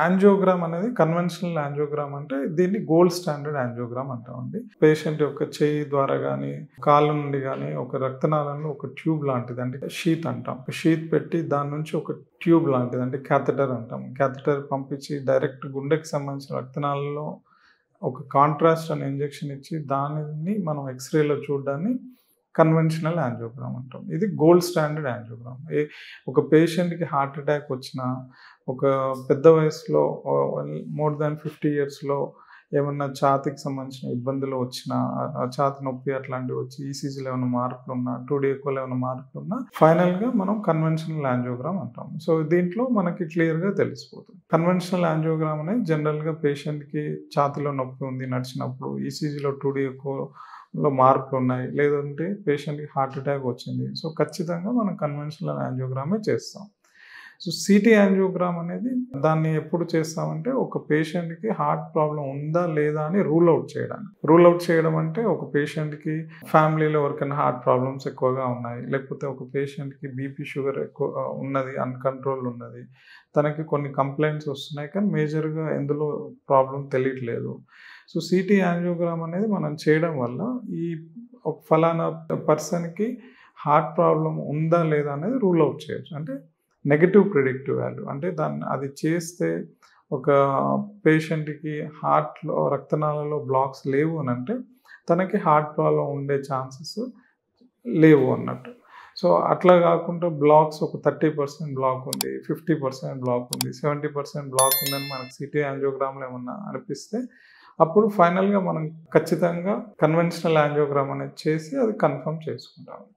angiogram అనేది conventional angiogram అంటే దీన్ని గోల్డ్ స్టాండర్డ్ యాంజియోగ్రామ్ అంటామండి పేషెంట్ యొక్క చేయి ద్వారా కానీ కాళ్ళ నుండి కానీ ఒక రక్తనాళంలో ఒక ట్యూబ్ లాంటిది అంటే షీత్ అంటాం షీత్ పెట్టి దాని నుంచి ఒక ట్యూబ్ లాంటిది అంటే క్యాథెటర్ అంటాం క్యాథెటర్ పంపించి డైరెక్ట్ గుండెకి సంబంధించిన రక్తనాళంలో ఒక కాంట్రాస్ట్ అనే ఇంజెక్షన్ ఇచ్చి దానిని మనం ఎక్స్రేలో చూడడాన్ని కన్వెన్షనల్ యాంజియోగ్రామ్ అంటాం ఇది గోల్డ్ స్టాండర్డ్ యాంజియోగ్రామ్ ఏ ఒక పేషెంట్కి హార్ట్ అటాక్ వచ్చిన ఒక పెద్ద వయసులో మోర్ దాన్ ఫిఫ్టీ ఇయర్స్లో ఏమన్నా ఛాతికి సంబంధించిన ఇబ్బందులు వచ్చినా ఆ ఛాతి నొప్పి అట్లాంటివి వచ్చి ఈసీజీలో ఏమైనా మార్పులు ఉన్నా టూ డీకోలో ఏమైనా మార్పులు ఉన్నా ఫైనల్గా మనం కన్వెన్షనల్ యాంజియోగ్రామ్ అంటాం సో దీంట్లో మనకి క్లియర్గా తెలిసిపోతుంది కన్వెన్షనల్ యాంజియోగ్రామ్ అనేది జనరల్గా పేషెంట్కి ఛాతిలో నొప్పి ఉంది నడిచినప్పుడు ఈసీజీలో టూ డీకో లో మార్పులు ఉన్నాయి లేదంటే పేషెంట్కి హార్ట్ అటాక్ వచ్చింది సో ఖచ్చితంగా మనం కన్వెన్షనల్ యాంజియోగ్రామే చేస్తాం సో సిటీ యాంజియోగ్రామ్ అనేది దాన్ని ఎప్పుడు చేస్తామంటే ఒక పేషెంట్కి హార్ట్ ప్రాబ్లం ఉందా లేదా అని రూల్ అవుట్ చేయడానికి రూల్ అవుట్ చేయడం అంటే ఒక పేషెంట్కి ఫ్యామిలీలో ఎవరికైనా హార్ట్ ప్రాబ్లమ్స్ ఎక్కువగా ఉన్నాయి లేకపోతే ఒక పేషెంట్కి బీపీ షుగర్ ఎక్కువ ఉన్నది అన్కంట్రోల్ ఉన్నది తనకి కొన్ని కంప్లైంట్స్ వస్తున్నాయి కానీ మేజర్గా ఎందులో ప్రాబ్లం తెలియట్లేదు సో సిటీ యాంజియోగ్రామ్ అనేది మనం చేయడం వల్ల ఈ ఒక ఫలానా పర్సన్కి హార్ట్ ప్రాబ్లం ఉందా లేదా అనేది రూల్ అవుట్ చేయొచ్చు అంటే నెగటివ్ ప్రిడిక్టివ్ వాల్యూ అంటే దాన్ని అది చేస్తే ఒక పేషెంట్కి హార్ట్లో రక్తనాళాలలో బ్లాక్స్ లేవు అని అంటే తనకి హార్ట్ ప్రాబ్లం ఉండే ఛాన్సెస్ లేవు అన్నట్టు సో అట్లా కాకుండా బ్లాక్స్ ఒక థర్టీ పర్సెంట్ బ్లాక్ ఉంది ఫిఫ్టీ పర్సెంట్ బ్లాక్ ఉంది సెవెంటీ పర్సెంట్ బ్లాక్ ఉందని మనకి సిటీ యాంజియోగ్రామ్లో ఏమన్నా అనిపిస్తే అప్పుడు ఫైనల్గా మనం ఖచ్చితంగా కన్వెన్షనల్ యాంజియోగ్రామ్ అనేది చేసి అది కన్ఫర్మ్ చేసుకుంటాం